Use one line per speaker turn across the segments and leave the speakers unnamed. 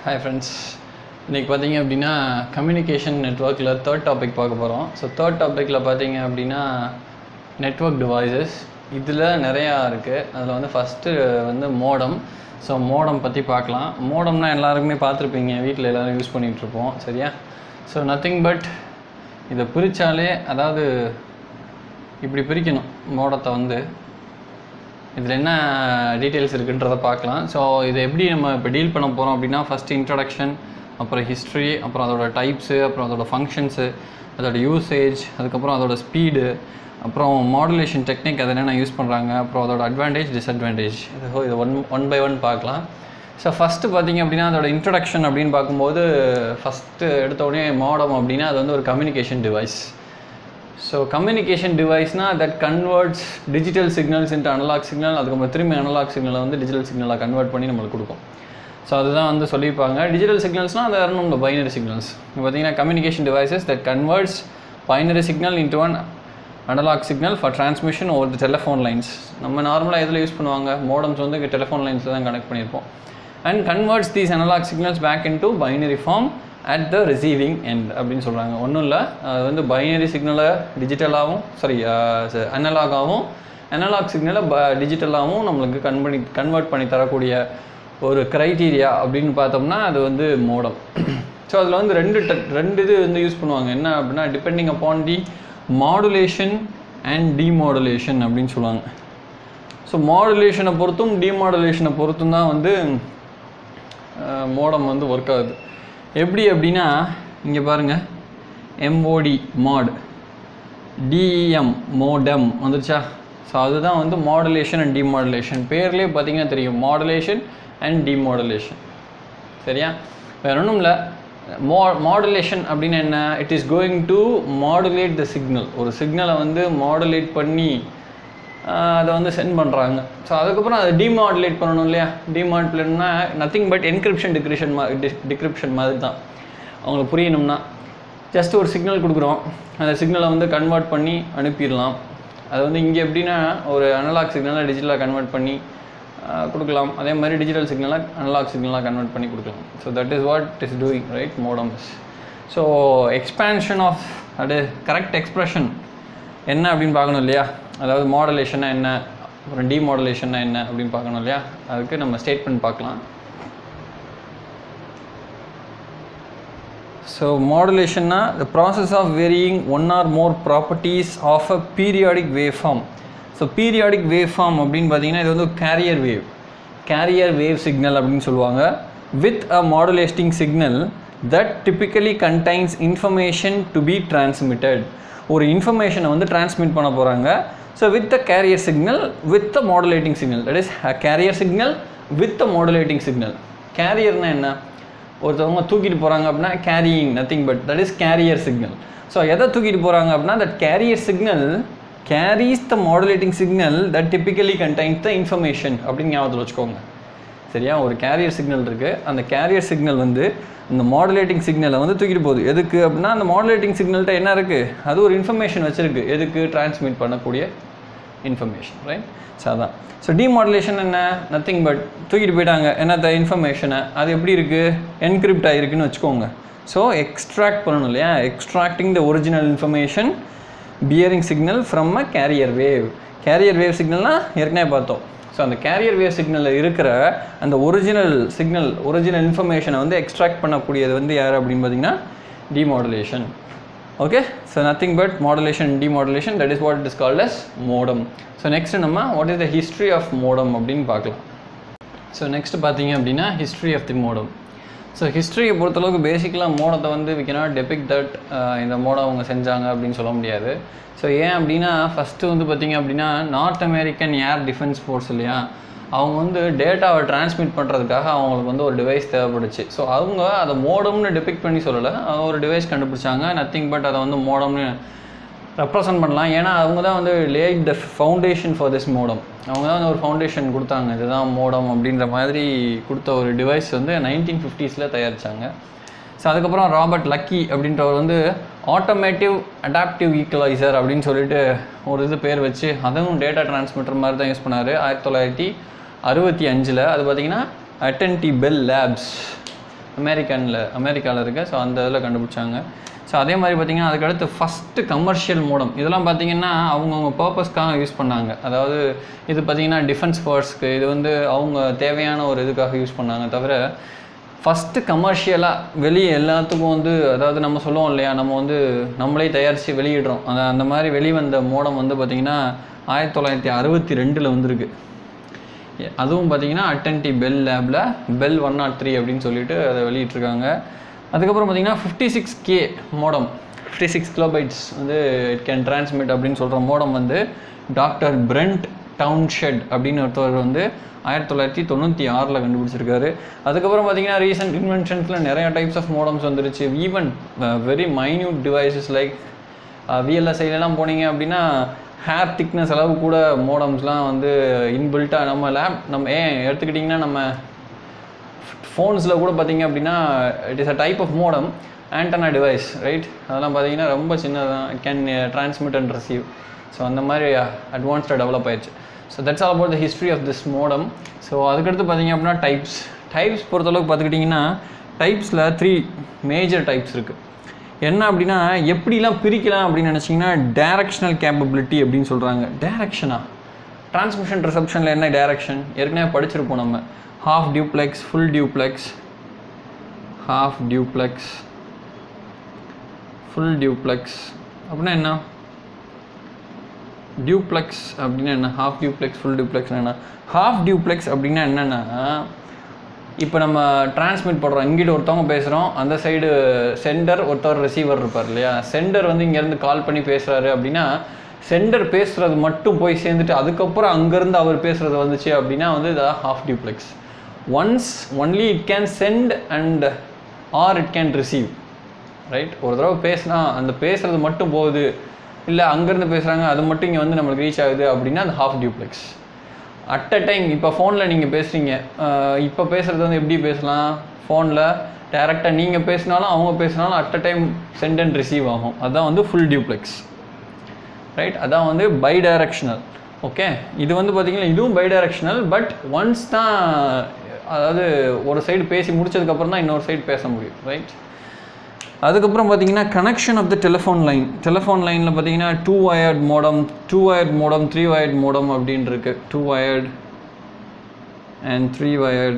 hi friends இன்றைக்கி பார்த்தீங்க அப்படின்னா கம்யூனிகேஷன் நெட்ஒர்க்கில் தேர்ட் டாபிக் பார்க்க போகிறோம் ஸோ தேர்ட் டாப்பிக்கில் பார்த்தீங்க அப்படின்னா நெட்ஒர்க் டிவைசஸ் இதில் நிறையா இருக்குது அதில் வந்து ஃபஸ்ட்டு வந்து மோடம் ஸோ மோடம் பற்றி பார்க்கலாம் மோடம்னா எல்லாருக்குமே பார்த்துருப்பீங்க வீட்டில் எல்லோரும் யூஸ் பண்ணிகிட்ருப்போம் சரியா ஸோ நத்திங் பட் இதை பிரித்தாலே அதாவது இப்படி பிரிக்கணும் மோடத்தை வந்து இதில் என்ன டீட்டெயில்ஸ் இருக்குன்றதை பார்க்கலாம் ஸோ இதை எப்படி நம்ம இப்போ டீல் பண்ண போகிறோம் அப்படின்னா ஃபஸ்ட்டு இன்ட்ரடக்ஷன் அப்புறம் ஹிஸ்ட்ரி அப்புறம் அதோட டைப்ஸு அப்புறம் அதோட ஃபங்க்ஷன்ஸு அதோட யூசேஜ் அதுக்கப்புறம் அதோட ஸ்பீடு அப்புறம் மாடுலேஷன் டெக்னிக் அதை என்னென்ன யூஸ் பண்ணுறாங்க அப்புறம் அதோட அட்வான்டேஜ் டிஸ்அட்வான்டேஜ் ஸோ இது ஒன் ஒன் பை ஒன் பார்க்கலாம் ஸோ ஃபஸ்ட்டு பார்த்தீங்க அப்படின்னா அதோட இன்ட்ரடக்ஷன் அப்படின்னு பார்க்கும்போது ஃபஸ்ட்டு எடுத்த உடனே மாடம் அப்படின்னா அது வந்து ஒரு கம்யூனிகேஷன் டிவைஸ் ஸோ கம்யூனிகேஷன் டிவைஸ்னால் that converts digital signals into analogue signal அதுக்கப்புறம் திரும்பி அனலாக் சிக்னலை வந்து டிஜிட்டல் சிக்னலாக கன்வெர்ட் பண்ணி நம்மளுக்கு கொடுக்கும் ஸோ அதுதான் வந்து சொல்லியிருப்பாங்க டிஜிட்டல் சிக்னல்ஸ்னால் அது வேறு நம்ம பைனரி சிக்னல்ஸ் இப்போ பார்த்தீங்கன்னா communication devices that converts binary signal into one analogue signal for transmission over the telephone lines நம்ம நார்மலாக எதில் யூஸ் பண்ணுவாங்க மோடம்ஸ் வந்து டெலிஃபோன் லைன்ஸில் தான் கனெக்ட் பண்ணியிருப்போம் and converts these analogue signals back into binary form at the receiving end அப்படின்னு சொல்கிறாங்க ஒன்றும் இல்லை அது வந்து பைனரி சிக்னலை டிஜிட்டலாகவும் சாரி அனலாகாகவும் அனலாக் சிக்னலை ப டிஜிட்டலாகவும் நம்மளுக்கு கன் பண்ணி கன்வெர்ட் பண்ணி தரக்கூடிய ஒரு க்ரைட்டீரியா அப்படின்னு பார்த்தோம்னா அது வந்து மோடம் ஸோ அதில் வந்து ரெண்டு ட- ரெண்டு இது வந்து யூஸ் பண்ணுவாங்க என்ன அப்படின்னா depending upon the modulation and demodulation அப்படின்னு சொல்லுவாங்க ஸோ மாடுலேஷனை பொறுத்தும் டிமாடுலேஷனை பொறுத்தும் தான் வந்து மோடம் வந்து ஒர்க் ஆகுது எப்படி அப்படின்னா இங்கே பாருங்கள் எம்ஓடி மாட் டிஇஎம் மோடம் வந்துருச்சா ஸோ அதுதான் வந்து மாடுலேஷன் அண்ட் டிமாடுலேஷன் பேர்லேயே பார்த்தீங்கன்னா தெரியும் மாடுலேஷன் அண்ட் டிமாடுலேஷன் சரியா வேற ஒன்றும் இல்லை மோ மாடுலேஷன் அப்படின்னு என்ன it is going to modulate the signal ஒரு சிக்னலை வந்து மாடுலேட் பண்ணி ஆஹ், அதை வந்து சென்ட் பண்ணுறாங்க ஸோ அதுக்கப்புறம் அதை டிமாடுலேட் பண்ணணும் இல்லையா டிமாடுலேட்னா நத்திங் பட் என்கிரிப்ஷன் டிக்ரிப்ஷன் மா டிக்ரிப்ஷன் மாதிரி தான் அவங்களுக்கு புரியணும்னா ஜஸ்ட் ஒரு சிக்னல் கொடுக்குறோம் அந்த சிக்னலை வந்து கன்வெர்ட் பண்ணி அனுப்பிடலாம் அது வந்து இங்கே எப்படின்னா ஒரு அனலாக் சிக்னலை டிஜிட்டலாக கன்வெர்ட் பண்ணி ஆஹ், கொடுக்கலாம் அதே மாதிரி டிஜிட்டல் சிக்னலாக அனலாக் சிக்னலாக கன்வெர்ட் பண்ணி கொடுக்கலாம் so that is what is doing right modems so expansion of அது கரெக்ட் எக்ஸ்ப்ரெஷன் என்ன அப்படின்னு பார்க்கணும் இல்லையா அதாவது மாடுலேஷன்னா என்ன அப்புறம் டிமாடுலேஷன்னா என்ன அப்படின்னு பார்க்கணும் இல்லையா அதுக்கு நம்ம ஸ்டேட்மெண்ட் பார்க்கலாம் ஸோ மாடுலேஷன்னா the process of varying one or more properties of a periodic waveform so periodic waveform அப்படின்னு பார்த்தீங்கன்னா இது வந்து carrier wave carrier wave signal அப்படின்னு சொல்லுவாங்க with a modulating signal that typically contains information to be transmitted ஒரு இன்ஃபர்மேஷனை வந்து transmit பண்ண போகிறாங்க so with the carrier signal with the modulating signal that is carrier signal with the modulating signal கேரியர்னா என்ன ஒருத்தவங்க தூக்கிட்டு போகிறாங்க அப்படின்னா carrying nothing but that is carrier signal so எதை தூக்கிட்டு போகிறாங்க அப்படின்னா that carrier signal carries the modulating signal that typically contains the information அப்படின்னு ஞாபகத்தில் வச்சுக்கோங்க சரியா ஒரு கேரியர் சிக்னல் இருக்குது அந்த கேரியர் சிக்னல் வந்து இந்த மாடுலேட்டிங் சிக்னலை வந்து தூக்கிட்டு போகுது எதுக்கு அப்படின்னா அந்த மாடுலேட்டிங் சிக்னல்கிட்ட என்ன இருக்குது அது ஒரு இன்ஃபர்மேஷன் வச்சுருக்கு எதுக்கு டிரான்ஸ்மிட் பண்ணக்கூடிய இன்ஃபர்மேஷன் ரைட் ஸோ அதான் ஸோ டிமாடுலேஷன் என்ன நத்திங் பட் தூக்கிட்டு போயிட்டாங்க என்னத்த இன்ஃபர்மேஷனை அது எப்படி இருக்குது என்கிரிப்ட் ஆகிருக்குன்னு வச்சுக்கோங்க ஸோ எக்ஸ்ட்ராக்ட் பண்ணணும் இல்லையா extracting the original information bearing signal from a carrier wave carrier wave சிக்னல்னா ஏற்கனவே பார்த்தோம் ஸோ அந்த கேரியர் வேவ் சிக்னலில் இருக்கிற அந்த ஒரிஜினல் சிக்னல் ஒரிஜினல் இன்ஃபர்மேஷனை வந்து எக்ஸ்ட்ராக்ட் பண்ணக்கூடியது வந்து யார் அப்படின்னு பார்த்தீங்கன்னா demodulation okay so nothing but modulation demodulation that is what it is called as modem so next நம்ம what is the history of modem அப்படின்னு பார்க்கலாம் ஸோ நெக்ஸ்ட் பார்த்தீங்க அப்படின்னா history of the modem so ஹிஸ்ட்ரியை பொறுத்தளவுக்கு பேசிக்கலாக மோடத்தை வந்து we cannot depict தட் இந்த மோடம் அவங்க செஞ்சாங்க அப்படின்னு சொல்ல முடியாது ஸோ ஏன் அப்படின்னா ஃபஸ்ட்டு வந்து பார்த்தீங்க அப்படின்னா north American air defence force இல்லையா அவங்க வந்து டேட்டாவை டிரான்ஸ்மிட் பண்ணுறதுக்காக அவங்களுக்கு வந்து ஒரு டிவைஸ் தேவைப்படுச்சு ஸோ அவங்க அதை மோடம்னு டெபிக் பண்ணி சொல்லலை அவங்க ஒரு டிவைஸ் கண்டுபிடிச்சாங்க நத்திங் பட் அதை வந்து மோடம்னு ரெப்ரசன்ட் பண்ணலாம் ஏன்னா அவங்க தான் வந்து laid the foundation for this modem அவங்க தான் வந்து ஒரு ஃபவுண்டேஷன் கொடுத்தாங்க இதுதான் மோடம் அப்படின்ற மாதிரி கொடுத்த ஒரு டிவைஸ் வந்து நைன்டீன் ஃபிஃப்டிஸில் தயாரித்தாங்க ஸோ அதுக்கப்புறம் ராபர்ட் லக்கி அப்படின்றவர் வந்து ஆட்டோமேட்டிவ் அடாப்டிவ் ஈக்குவலைசர் அப்படின்னு சொல்லிட்டு ஒரு இது பேர் வச்சு அதுவும் டேட்டா டிரான்ஸ்மிட்டர் மாதிரி தான் யூஸ் பண்ணார் ஆயிரத்தி தொள்ளாயிரத்தி அறுபத்தி அஞ்சில் அது பார்த்தீங்கன்னா அட்டன்டி பெல் லேப்ஸ் அமெரிக்கனில் அமெரிக்காவில் இருக்குது ஸோ அந்த இதில் கண்டுபிடிச்சாங்க ஸோ அதே மாதிரி பார்த்தீங்கன்னா அதுக்கடுத்து ஃபஸ்ட்டு கமர்ஷியல் மோடம் இதெல்லாம் பார்த்தீங்கன்னா அவங்கவுங்க பர்பஸ்க்காக யூஸ் பண்ணாங்க அதாவது இது பார்த்தீங்கன்னா டிஃபென்ஸ் ஃபோர்ஸ்க்கு இது வந்து அவங்க தேவையான ஒரு இதுக்காக யூஸ் பண்ணாங்க தவிர ஃபஸ்ட்டு கமர்ஷியலாக வெளியே எல்லாத்துக்கும் வந்து அதாவது நம்ம சொல்லுவோம் இல்லையா நம்ம வந்து நம்மளே தயாரித்து வெளியிடுறோம் அந்த அந்த மாதிரி வெளிவந்த மோடம் வந்து பார்த்திங்கன்னா ஆயிரத்தி தொள்ளாயிரத்தி அறுபத்தி ரெண்டில் வந்திருக்கு எ- அதுவும் பார்த்தீங்கன்னா அட்டன்டி பெல் லேபில் பெல் ஒன் நாட் த்ரீ அப்படின்னு சொல்லிட்டு அதை வெளியிட்டிருக்காங்க அதுக்கப்புறம் பார்த்தீங்கன்னா fifty six K modem fifty six kilobytes வந்து இட் கேன் டிரான்ஸ்மிட் அப்படின்னு சொல்கிற மோடம் வந்து டாக்டர் பிரெண்ட் டவுன்ஷெட் அப்படின்னு ஒருத்தவர் வந்து ஆயிரத்தி தொள்ளாயிரத்தி தொண்ணூற்றி ஆறில் கண்டுபிடிச்சிருக்காரு அதுக்கப்புறம் பார்த்தீங்கன்னா ரீசெண்ட் இன்வென்ஷன்ஸில் நிறைய டைப்ஸ் ஆஃப் மோடம்ஸ் வந்துருச்சு even very minute devices like விஎல்எஸ்ஐலலாம் போனீங்க அப்படின்னா ஹேர் திக்னஸ் அளவு கூட மோடம்ஸ்லாம் வந்து இன்பில்ட்டாக நம்ம லேப் நம்ம ஏன் எடுத்துக்கிட்டிங்கன்னா நம்ம ஃபோன்ஸில் கூட பார்த்தீங்க அப்படின்னா it is a type of modem antenna device right அதெல்லாம் பார்த்தீங்கன்னா ரொம்ப சின்னதான் it can transmit and receive so அந்த மாதிரி அட்வான்ஸ்டாக டெவலப் ஆயிடுச்சு so that's all about the history of this modem so அதுக்கடுத்து பார்த்தீங்க அப்படின்னா டைப்ஸ் டைப்ஸ் பொறுத்தளவுக்கு பார்த்துக்கிட்டிங்கன்னா டைப்ஸில் த்ரீ மேஜர் டைப்ஸ் இருக்குது என்ன அப்படின்னா எப்படிலாம் பிரிக்கலாம் அப்படின்னு நினச்சிங்கன்னா டைரக்ஷனல் கேப்பபிலிட்டி அப்படின்னு சொல்கிறாங்க டைரக்ஷனா டிரான்ஸ்மிஷன் ரிசப்ஷனில் என்ன டைரக்ஷன் ஏற்கனவே படிச்சிருப்போம் நம்ம half duplex full duplex half duplex full duplex அப்படின்னா என்ன டியூப்ளெக்ஸ் அப்படின்னா என்ன ஹாஃப் டியூப்ளெக்ஸ் ஃபுல் டியூப்ளெக்ஸ் என்ன ஹாஃப் டியூப்ளெக்ஸ் அப்படின்னா என்னென்னா இப்போ நம்ம டிரான்ஸ்மிட் பண்ணுறோம் இங்கிட்ட ஒருத்தவங்க பேசுகிறோம் அந்த சைடு சென்டர் ஒருத்தவர் ரிசீவர் இருப்பார் இல்லையா சென்டர் வந்து இங்கேருந்து கால் பண்ணி பேசுகிறாரு அப்படின்னா சென்டர் பேசுகிறது மட்டும் போய் சேர்ந்துட்டு அதுக்கப்புறம் அங்கேருந்து அவர் பேசுகிறது வந்துச்சு அப்படின்னா வந்து இது half duplex once only it can send and or it can receive right ஒரு தடவை பேசினா அந்த பேசுறது மட்டும் போகுது இல்லை அங்கேருந்து பேசுகிறாங்க அது மட்டும் இங்கே வந்து நம்மளுக்கு ரீச் ஆகுது அப்படின்னா அது half duplex at a time இப்போ ஃபோனில் நீங்கள் பேசுகிறீங்க இப்போ பேசுகிறது வந்து எப்படி பேசலாம் ஃபோனில் டேரெக்டாக நீங்கள் பேசினாலும் அவங்க பேசினாலும் at a time send and receive ஆகும் அதுதான் வந்து ஃபுல் டியூப்ளெக்ஸ் ரைட் அதான் வந்து பை டைரக்ஷனல் ஓகே இது வந்து பார்த்தீங்கன்னா இதுவும் பை டைரக்ஷனல் பட் ஒன்ஸ் தான் அதாவது ஒரு சைடு பேசி முடிச்சதுக்கப்புறம் தான் இன்னொரு சைடு பேச முடியும் ரைட் அதுக்கப்புறம் பார்த்தீங்கன்னா connection of the telephone line telephone லைனில் பார்த்தீங்கன்னா two wired modem two wired modem three wired modem அப்படின்னு இருக்கு two wired and three wired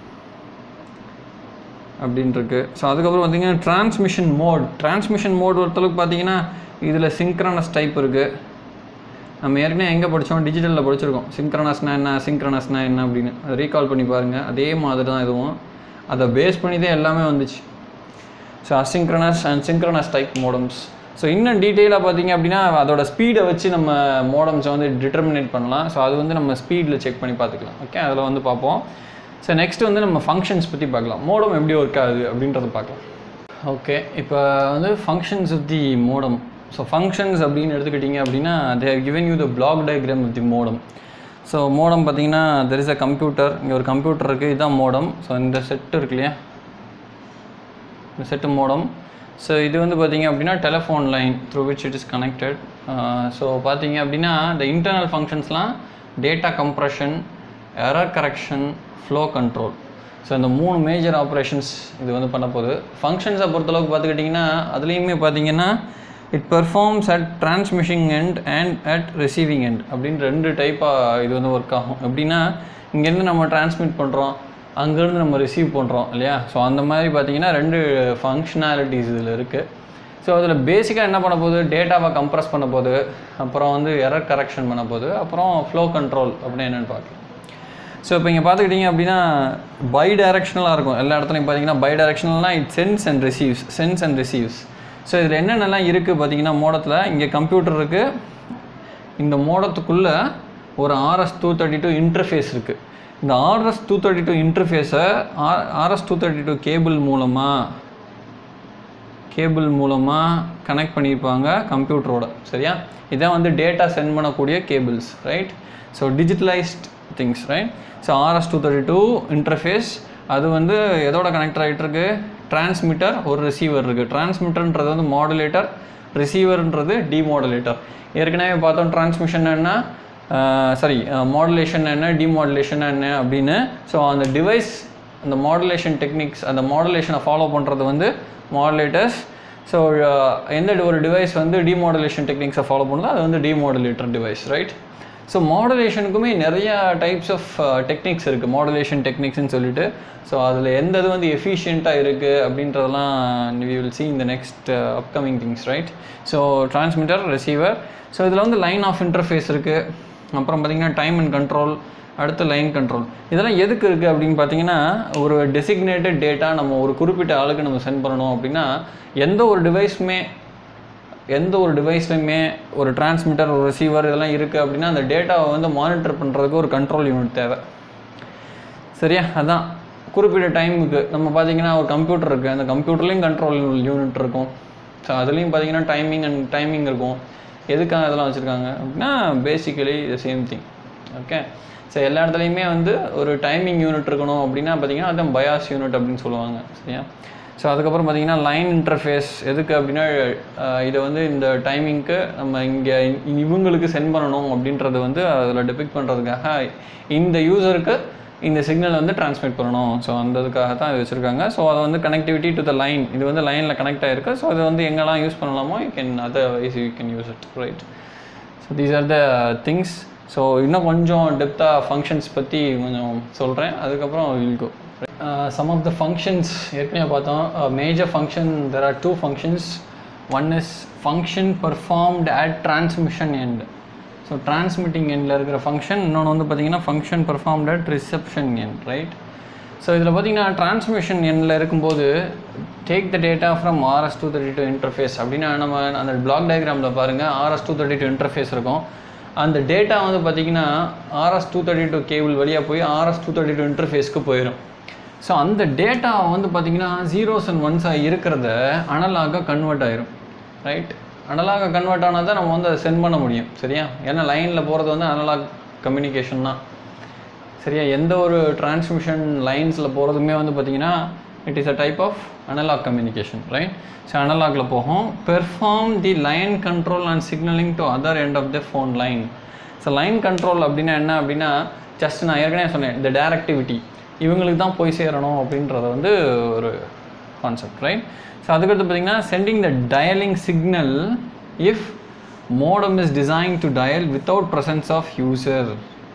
அப்படின்னு இருக்கு ஸோ அதுக்கப்புறம் பார்த்தீங்கன்னா டிரான்ஸ்மிஷன் மோட் டிரான்ஸ்மிஷன் மோட் ஒருத்தளவுக்கு பார்த்தீங்கன்னா இதில் சிங்க்ரனஸ் டைப் இருக்குது நம்ம ஏற்கனவே எங்கே படித்தோம் டிஜிட்டலில் படிச்சிருக்கோம் சிங்க்ரனஸ்னா என்ன சிங்க்ரனஸ்னா என்ன அப்படின்னு அதை ரீகால் பண்ணி பாருங்கள் அதே மாதிரி தான் இதுவும் அதை பேஸ் பண்ணி தான் எல்லாமே வந்துச்சு so asynchronous and synchronous type modems so இன்னும் டீட்டெயிலாக பார்த்தீங்க அப்படின்னா அதோட ஸ்பீடை வச்சு நம்ம மோடம்ஸை வந்து டிட்டர்மினேட் பண்ணலாம் ஸோ அது வந்து நம்ம ஸ்பீடில் செக் பண்ணி பார்த்துக்கலாம் ஓகே அதில் வந்து பார்ப்போம் ஸோ நெக்ஸ்ட் வந்து நம்ம ஃபங்க்ஷன்ஸ் பற்றி பார்க்கலாம் மோடம் எப்படி ஒர்க் ஆகுது அப்படின்றத பார்க்கலாம் ஓகே இப்போ வந்து functions of the modem so functions அப்படின்னு எடுத்துக்கிட்டிங்க அப்படின்னா they have given you the block diagram of the modem so modem பார்த்தீங்கன்னா தெர் இஸ் அ கம்ப்யூட்டர் இங்கே ஒரு கம்ப்யூட்டர் இருக்குது இதுதான் மோடம் ஸோ இந்த செட் இருக்கு இல்லையா இந்த செட்டு மோடம் ஸோ இது வந்து பார்த்தீங்க அப்படின்னா telephone line through which it is connected so பார்த்தீங்க அப்படின்னா இந்த இன்டர்னல் ஃபங்க்ஷன்ஸ்லாம் data compression error correction flow control so இந்த மூணு மேஜர் ஆப்ரேஷன்ஸ் இது வந்து பண்ண போகுது ஃபங்க்ஷன்ஸை பொறுத்தளவுக்கு பார்த்துக்கிட்டிங்கன்னா அதுலேயுமே பார்த்தீங்கன்னா it performs at transmitting end and at receiving end அப்படின்னு ரெண்டு டைப்பாக இது வந்து ஒர்க் ஆகும் எப்படின்னா இங்கேருந்து நம்ம டிரான்ஸ்மிட் பண்ணுறோம் அங்கேருந்து நம்ம ரிசீவ் பண்ணுறோம் இல்லையா ஸோ அந்த மாதிரி பார்த்தீங்கன்னா ரெண்டு ஃபங்க்ஷனாலிட்டிஸ் இதில் இருக்குது ஸோ அதில் பேசிக்காக என்ன பண்ண போகுது டேட்டாவை கம்ப்ரஸ் பண்ண போகுது அப்புறம் வந்து எரர் கரெக்ஷன் பண்ண போகுது அப்புறம் ஃப்ளோ கண்ட்ரோல் அப்படின்னு என்னென்னு பார்க்கலாம் ஸோ இப்போ இங்கே பார்த்துக்கிட்டிங்க அப்படின்னா பை டைரக்ஷனலாக இருக்கும் எல்லா இடத்துலையும் பார்த்தீங்கன்னா பை டைரக்ஷனல்னால் it sends and receives sends and receives so இதில் என்னென்னலாம் இருக்குது பார்த்தீங்கன்னா மோடத்தில் இங்கே கம்ப்யூட்டர் இருக்குது இந்த மோடத்துக்குள்ளே ஒரு RS two thirty two interface இருக்குது இந்த ஆர்எஸ் டூ தேர்ட்டி டூ இன்டர்ஃபேஸை or RS two thirty two cable மூலமாக கேபிள் மூலமாக கனெக்ட் பண்ணியிருப்பாங்க கம்ப்யூட்டரோட சரியா இதான் வந்து டேட்டா சென்ட் பண்ணக்கூடிய cables right so digitalised things right so RS two thirty two interface அது வந்து எதோட கனெக்ட் ஆகிட்டு இருக்கு டிரான்ஸ்மிட்டர் ஒரு ரிசீவர் இருக்குது டிரான்ஸ்மிட்டர்ன்றது வந்து மாடுலேட்டர் ரிசீவர்ன்றது டிமாடுலேட்டர் ஏற்கனவே பார்த்தோம் டிரான்ஸ்மிஷன் என்ன சாரி மாடுலேஷன் என்ன டிமாடுலேஷன் என்ன அப்படின்னு ஸோ அந்த டிவைஸ் அந்த மாடுலேஷன் டெக்னிக்ஸ் அந்த மாடுலேஷனை ஃபாலோ பண்ணுறது வந்து மாடுலேட்டர்ஸ் ஸோ எந்த ஒரு டிவைஸ் வந்து டிமாடுலேஷன் டெக்னிக்ஸை ஃபாலோ பண்ணுதோ அது வந்து டிமாடுலேட்டர் டிவைஸ் ரைட் ஸோ மாடுலேஷனுக்குமே நிறைய டைப்ஸ் ஆஃப் டெக்னிக்ஸ் இருக்குது மாடுலேஷன் டெக்னிக்ஸ்னு சொல்லிட்டு ஸோ அதில் எந்த இது வந்து எஃபிஷியண்ட்டாக இருக்குது அப்படின்றதெல்லாம் we will see in the next uh, upcoming things right so transmitter receiver so இதில் வந்து லைன் ஆஃப் இன்டர்ஃபேஸ் இருக்குது அப்புறம் பார்த்தீங்கன்னா டைம் அண்ட் கண்ட்ரோல் அடுத்து லைன் கண்ட்ரோல் இதெல்லாம் எதுக்கு இருக்குது அப்படின்னு பார்த்தீங்கன்னா ஒரு டெசிக்னேட்டட் டேட்டா நம்ம ஒரு குறிப்பிட்ட ஆளுக்கு நம்ம சென்ட் பண்ணணும் அப்படின்னா எந்த ஒரு டிவைஸுமே எந்த ஒரு டிவைஸ்லையுமே ஒரு டிரான்ஸ்மிட்டர் ஒரு ரிசீவர் இதெல்லாம் இருக்குது அப்படின்னா அந்த டேட்டாவை வந்து மானிட்டர் பண்ணுறதுக்கு ஒரு கண்ட்ரோல் யூனிட் தேவை சரியா அதான் குறிப்பிட்ட டைமுக்கு நம்ம பார்த்தீங்கன்னா ஒரு கம்ப்யூட்டர் இருக்குது அந்த கம்ப்யூட்டர்லேயும் கண்ட்ரோல் யூனிட் இருக்கும் ஸோ அதுலேயும் பார்த்தீங்கன்னா டைமிங் அண்ட் டைமிங் இருக்கும் எதுக்காக இதெல்லாம் வச்சுருக்காங்க அப்படின்னா basically the same thing okay so எல்லா இடத்துலையுமே வந்து ஒரு டைமிங் யூனிட் இருக்கணும் அப்படின்னா பார்த்தீங்கன்னா அதான் பயாஸ் யூனிட் அப்படின்னு சொல்லுவாங்க சரியா ஸோ அதுக்கப்புறம் பார்த்தீங்கன்னா லைன் இன்டர்ஃபேஸ் எதுக்கு அப்படின்னா அஹ், இதை வந்து இந்த டைமிங்க்கு நம்ம இங்கே இவங்களுக்கு சென்ட் பண்ணணும் அப்படின்றது வந்து அதில் டெபிக் பண்ணுறதுக்காக இந்த யூசருக்கு இந்த சிக்னல் வந்து டிரான்ஸ்மிட் பண்ணணும் ஸோ அந்த இதுக்காக தான் இது வச்சுருக்காங்க ஸோ அதை வந்து கனெக்டிவிட்டி டு த லைன் இது வந்து லைனில் கனெக்ட் ஆகிருக்கு ஸோ அதை வந்து எங்கெல்லாம் யூஸ் பண்ணலாமோ you can otherwise you can use it right so these are the things so இன்னும் கொஞ்சம் டெப்த்தாக ஃபங்க்ஷன்ஸ் பற்றி கொஞ்சம் சொல்கிறேன் அதுக்கப்புறம் will go some of the functions ஏற்கனவே பார்த்தோம் major function there are two functions one is function performed at transmission end so transmitting எண்டில் இருக்கிற ஃபங்க்ஷன் இன்னொன்று வந்து பார்த்தீங்கன்னா function performed at reception end right so இதில் பார்த்தீங்கன்னா டிரான்ஸ்மிஷன் எண்ணில் இருக்கும்போது take the data from RS two thirty two interface அப்படின்னா நம்ம அந்த பிளாக் டயக்ராமில் பாருங்கள் RS two thirty two interface இருக்கும் அந்த டேட்டா வந்து பார்த்தீங்கன்னா RS two thirty two cable வழியாக போய் ஆர்எஸ் டூ தேர்ட்டி டூ இன்டர்ஃபேஸ்க்கு போயிடும் ஸோ அந்த டேட்டா வந்து பார்த்தீங்கன்னா ஜீரோஸ் அண்ட் ஒன்ஸாக இருக்கிறத அனலாக கன்வெர்ட் ஆயிரும் ரைட் அனலாக கன்வெர்ட் ஆனால் தான் நம்ம வந்து அதை சென்ட் பண்ண முடியும் சரியா ஏன்னா லைனில் போகிறது வந்து அனலாக் கம்யூனிகேஷன் தான் சரியா எந்த ஒரு டிரான்ஸ்மிஷன் லைன்ஸில் போகிறதுமே வந்து பார்த்தீங்கன்னா it is a type of analogue communication right so அனலாகில் போகும் perform the line control and signalling to other end of the phone line so line control அப்படின்னா என்ன அப்படின்னா ஜஸ்ட் நான் ஏற்கனவே சொன்னேன் இந்த டேரக்டிவிட்டி இவங்களுக்கு தான் போய் சேரணும் அப்படின்றது வந்து ஒரு கான்செப்ட் ரைட் ஸோ அதுக்கடுத்து பார்த்தீங்கன்னா sending the dialling signal if modem is design to dial without presence of user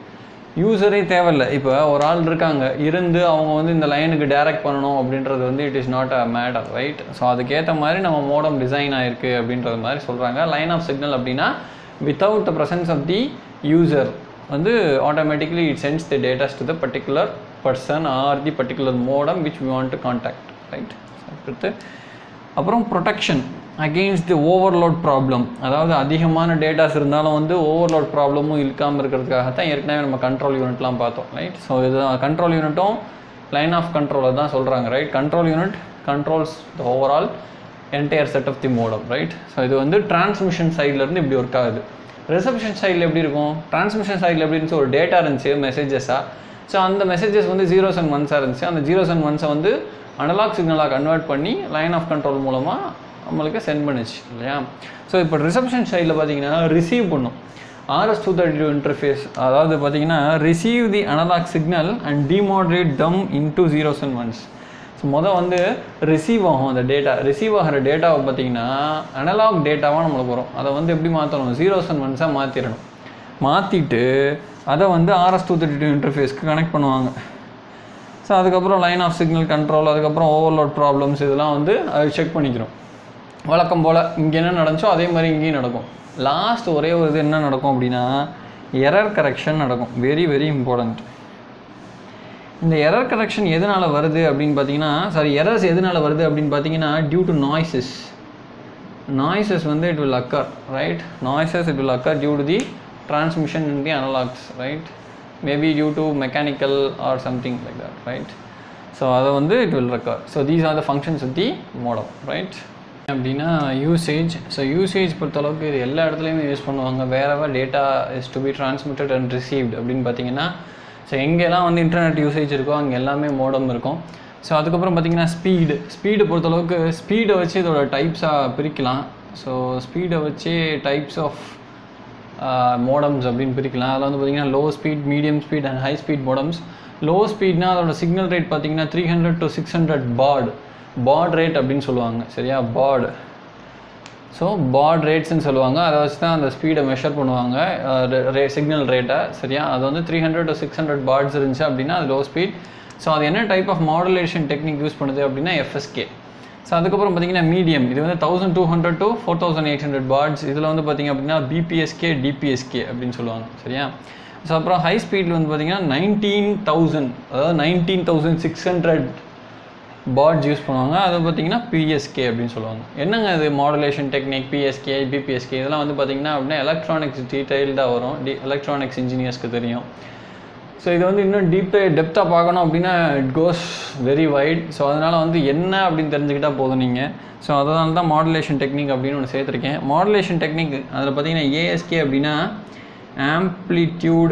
யூசரே தேவையில்லை இப்போ ஒரு ஆள் இருக்காங்க இருந்து அவங்க வந்து இந்த லைனுக்கு டைரக்ட் பண்ணணும் அப்படின்றது வந்து it is not a matter right so அதுக்கேற்ற மாதிரி நம்ம மோடம் டிசைன் ஆயிருக்கு அப்படின்றது மாதிரி சொல்கிறாங்க லைன் ஆஃப் சிக்னல் அப்படின்னா without the presence of the user வந்து automatically it sends the datas to the particular person or the particular modem which we want to contact right அடுத்து அப்புறம் protection against the overload problem அதாவது அதிகமான datas இருந்தாலும் வந்து overload ப்ராப்ளமும் இருக்காமல் இருக்கிறதுக்காக தான் ஏற்கனவே நம்ம கண்ட்ரோல் யூனிட்லாம் பார்த்தோம் ரைட் ஸோ இது கண்ட்ரோல் யூனிட்டும் லைன் ஆஃப் கண்ட்ரோலை தான் சொல்கிறாங்க right control unit controls the overall entire set of the modem right so இது வந்து டிரான்ஸ்மிஷன் சைட்லேருந்து இப்படி ஒர்க் ஆகுது ரிசப்ஷன் சைடில் எப்படி இருக்கும் டிரான்ஸ்மிஷன் சைடில் எப்படி இருந்துச்சு ஒரு டேட்டா இருந்துச்சு மெசேஜஸாக ஸோ அந்த மெசேஜஸ் வந்து ஜீரோஸ் அண்ட் ஒன்ஸாக இருந்துச்சு அந்த ஜீரோஸ் அண்ட் ஒன்ஸை வந்து அனலாக் சிக்னலாக கன்வெர்ட் பண்ணி லைன் ஆஃப் கண்ட்ரோல் மூலமாக நம்மளுக்கு சென்ட் பண்ணுச்சு இல்லையா ஸோ இப்போ ரிசப்ஷன் சைடில் பார்த்தீங்கன்னா ரிசீவ் பண்ணும் RS two thirty two interface அதாவது பார்த்தீங்கன்னா receive the analogue signal and demodulate them into zeros and ones so மொதல் வந்து ரிசீவ் ஆகும் அந்த டேட்டா ரிசீவ் ஆகிற டேட்டாவை பார்த்தீங்கன்னா அனலாக் டேட்டாவாக நம்மளுக்கு வரும் அதை வந்து எப்படி மாற்றணும் ஜீரோஸ் அண்ட் ஒன்ஸாக மாற்றிடணும் மாற்றிட்டு அதை வந்து ஆர்எஸ் டூ தேர்ட்டி டூ இன்டர்ஃபேஸ்க்கு கனெக்ட் பண்ணுவாங்க ஸோ அதுக்கப்புறம் லைன் ஆஃப் சிக்னல் கண்ட்ரோல் அதுக்கப்புறம் ஓவர்லோட் ப்ராப்ளம்ஸ் இதெல்லாம் வந்து அது செக் பண்ணிக்கிறோம் வழக்கம் போல் இங்கே என்ன நடந்துச்சோ அதே மாதிரி இங்கேயும் நடக்கும் லாஸ்ட் ஒரே ஒரு இது என்ன நடக்கும் அப்படின்னா எரர் கரெக்ஷன் நடக்கும் வெரி வெரி இம்பார்ட்டண்ட் இந்த எரர் கரெக்ஷன் எதனால் வருது அப்படின்னு பார்த்தீங்கன்னா சாரி எரர்ஸ் எதனால் வருது அப்படின்னு பார்த்தீங்கன்னா டியூ டு நாய்ஸஸ் நாய்ஸஸ் வந்து it will occur right noises it will occur due to the transmission in the analogs right maybe due to mechanical or something like that right so அதை வந்து it will recur so these are the functions of the modem right அப்படின்னா usage so usage பொறுத்தளவுக்கு இது எல்லா இடத்துலையுமே use பண்ணுவாங்க wherever data is to be transmitted and received அப்படின்னு பார்த்தீங்கன்னா ஸோ எங்கெல்லாம் வந்து இன்டர்நெட் யூசேஜ் இருக்கோ அங்கே எல்லாமே மோடம் இருக்கும் ஸோ அதுக்கப்புறம் பார்த்தீங்கன்னா ஸ்பீடு ஸ்பீடு பொறுத்தளவுக்கு ஸ்பீடை வச்சு இதோட டைப்ஸாக பிரிக்கலாம் ஸோ ஸ்பீடை வச்சு டைப்ஸ் ஆஃப் மோடம்ஸ் அப்படின்னு பிரிக்கலாம் அதில் வந்து பார்த்தீங்கன்னா low speed medium speed and high speed modems low ஸ்பீட்னா அதோட சிக்னல் ரேட் பார்த்தீங்கன்னா three hundred to six hundred baud baud rate அப்படின்னு சொல்லுவாங்க சரியா பாட் ஸோ பாட் ரேட்ஸ்னு சொல்லுவாங்க அதை வச்சு தான் அந்த ஸ்பீடை மெஷர் பண்ணுவாங்க ரே சிக்னல் ரேட்டை சரியா அது வந்து three hundred to six hundred bauds இருந்துச்சு அப்படின்னா அது லோ ஸ்பீட் ஸோ அது என்ன type of modulation technique use பண்ணுது அப்படின்னா எஃப்எஸ்கே ஸோ அதுக்கப்புறம் பார்த்தீங்கன்னா மீடியம் இது வந்து thousand two hundred to four thousand eight hundred bauds இதில் வந்து பார்த்தீங்க அப்படின்னா பிபிஎஸ்கே டிபிஎஸ்கே அப்படின்னு சொல்லுவாங்க சரியா ஸோ அப்புறம் ஹை ஸ்பீடில் வந்து பார்த்தீங்கன்னா நைன்டீன் தௌசண்ட் அதாவது nineteen thousand six hundred bauds use பண்ணுவாங்க அதை பார்த்தீங்கன்னா பிஎஸ்கே அப்படின்னு சொல்லுவாங்க என்னங்க இது மாடுலேஷன் டெக்னிக் பிஎஸ்கே பிபிஎஸ்கே இதெல்லாம் வந்து பார்த்தீங்கன்னா அப்படின்னா எலக்ட்ரானிக்ஸ் டீட்டெயில்டாக வரும் டி எலக்ட்ரானிக்ஸ் இன்ஜினியர்ஸ்க்கு தெரியும் ஸோ இது வந்து இன்னும் டீப்பு டெப்த்தாக பார்க்கணும் அப்படின்னா it goes very wide so அதனால் வந்து என்ன அப்படின்னு தெரிஞ்சுக்கிட்டால் போதும் நீங்கள் ஸோ அதனால தான் மாடுலேஷன் டெக்னிக் அப்படின்னு ஒன்று சேர்த்துருக்கேன் மாடுலேஷன் டெக்னிக் அதில் பார்த்தீங்கன்னா ஏஎஸ்கே அப்படின்னா ஆம்ப்ளிடியூட்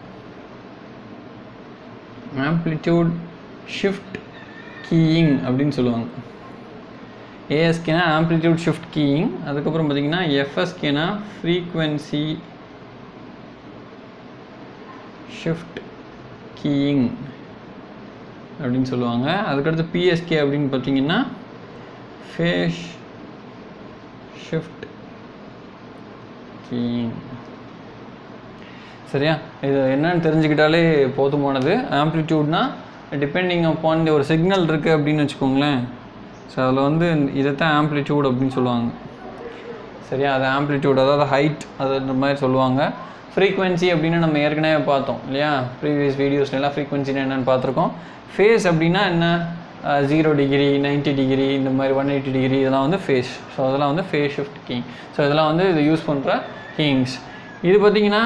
ஆம்ப்ளிடியூட் ஷிஃப்ட் கீயிங் அப்படின்னு சொல்லுவாங்க ஏஎஸ்கேனா ஆம்ப்ளிடியூட் ஷிஃப்ட் கீயிங் அதுக்கப்புறம் பார்த்தீங்கன்னா எஃப்எஸ்கேனா ஃப்ரீக்வன்சி ஷிஃப்ட் கீயிங் அப்படின்னு சொல்லுவாங்க அதுக்கடுத்து பிஎஸ்கே அப்படின்னு பார்த்தீங்கன்னா ஃபேஸ் ஷிஃப்ட் கீயிங் சரியா இது என்னன்னு தெரிஞ்சுக்கிட்டாலே போதுமானது ஆம்ப்ளிடியூட்னா டிபெண்டிங் அப்பான் ஒரு சிக்னல் இருக்குது அப்படின்னு வச்சுக்கோங்களேன் ஸோ அதில் வந்து இதைத்தான் ஆம்ப்ளிடியூட் அப்படின்னு சொல்லுவாங்க சரியா அது ஆம்ப்ளிடியூட் அதாவது ஹைட் அது இந்த மாதிரி சொல்லுவாங்க ஃப்ரீக்வன்சி அப்படின்னு நம்ம ஏற்கனவே பார்த்தோம் இல்லையா ப்ரீவியஸ் வீடியோஸ்லாம் ஃப்ரீக்வன்சின்னு என்னென்னு பார்த்துருக்கோம் ஃபேஸ் அப்படின்னா என்ன ஜீரோ டிகிரி 90 டிகிரி இந்த மாதிரி ஒன் எயிட்டி டிகிரி இதெல்லாம் வந்து ஃபேஸ் ஸோ அதெல்லாம் வந்து ஃபேஸ் ஷிஃப்ட் கிங் ஸோ இதெல்லாம் வந்து இது யூஸ் பண்ணுற கீங்ஸ் இது பார்த்தீங்கன்னா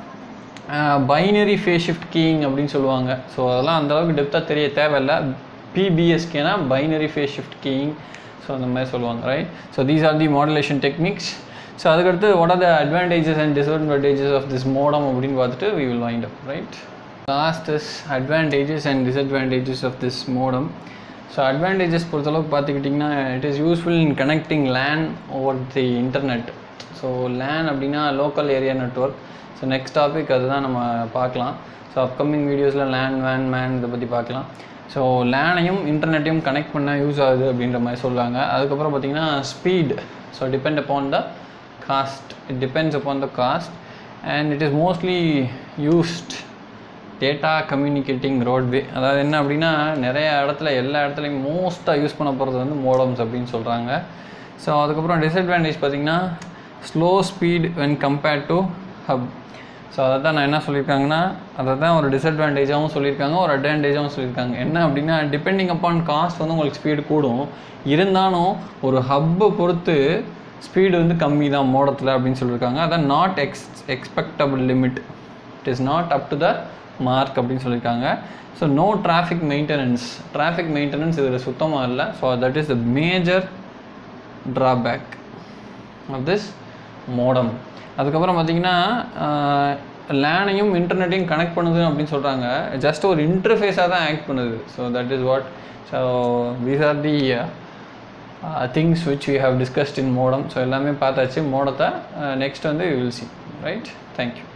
பைனரி ஃபேஸ் ஷிஃப்ட் கீயிங் அப்படின்னு சொல்லுவாங்க ஸோ அதெல்லாம் அந்தளவுக்கு டெப்த்தாக தெரிய தேவையில்ல பிபிஎஸ்கேனா binary phase shift keying so அந்த மாதிரி சொல்லுவாங்க right so these are the modulation techniques so அதுக்கடுத்து what are the advantages and disadvantages of this modem அப்படின்னு பார்த்துட்டு we will wind up right last is advantages and disadvantages of this modem so advantages பொறுத்தளவுக்கு பார்த்துக்கிட்டிங்கன்னா it is useful in connecting LAN over the internet so LAN அப்படின்னா local area network so next topic அதுதான் நம்ம பார்க்கலாம் so upcoming வீடியோஸில் LAN வேன் MAN இதை பற்றி பார்க்கலாம் ஸோ லேனையும் இன்டர்நெட்டையும் கனெக்ட் பண்ண யூஸ் ஆகுது அப்படின்ற மாதிரி சொல்கிறாங்க அதுக்கப்புறம் பார்த்தீங்கன்னா speed so depend upon the cost it depends upon the cost and it is mostly used data communicating roadway அதாவது என்ன அப்படின்னா நிறைய இடத்துல எல்லா இடத்துலையும் மோஸ்ட்டாக யூஸ் பண்ண போகிறது வந்து மோடம்ஸ் அப்படின்னு சொல்கிறாங்க ஸோ அதுக்கப்புறம் டிஸ்அட்வான்டேஜ் பார்த்திங்கன்னா slow speed when compared to hub so அதை தான் நான் என்ன சொல்லியிருக்காங்கன்னா அதை தான் ஒரு டிஸ்அட்வான்டேஜாகவும் சொல்லியிருக்காங்க ஒரு அட்வான்டேஜாகவும் சொல்லியிருக்காங்க என்ன அப்படின்னா டிபெண்டிங் அப்பான் காஸ்ட் வந்து உங்களுக்கு ஸ்பீடு கூடும் இருந்தாலும் ஒரு ஹப்பை பொறுத்து ஸ்பீடு வந்து கம்மி தான் மோடத்தில் அப்படின்னு சொல்லியிருக்காங்க அதான் not ex expectable limit it is not up to the mark அப்படின்னு சொல்லியிருக்காங்க so no traffic maintenance traffic maintenance இதில் சுத்தமாக இல்லை so that is the major drawback of this modem அதுக்கப்புறம் பார்த்தீங்கன்னா லேனையும் இன்டர்நெட்டையும் கனெக்ட் பண்ணுது அப்படின்னு சொல்கிறாங்க ஜஸ்ட் ஒரு இன்டர்ஃபேஸாக தான் ஆக்ட் பண்ணுது so that is what so these are the things which we have discussed in modem so எல்லாமே பார்த்தாச்சு மோடத்தை நெக்ஸ்ட் வந்து வில் சி ரைட் தேங்க்யூ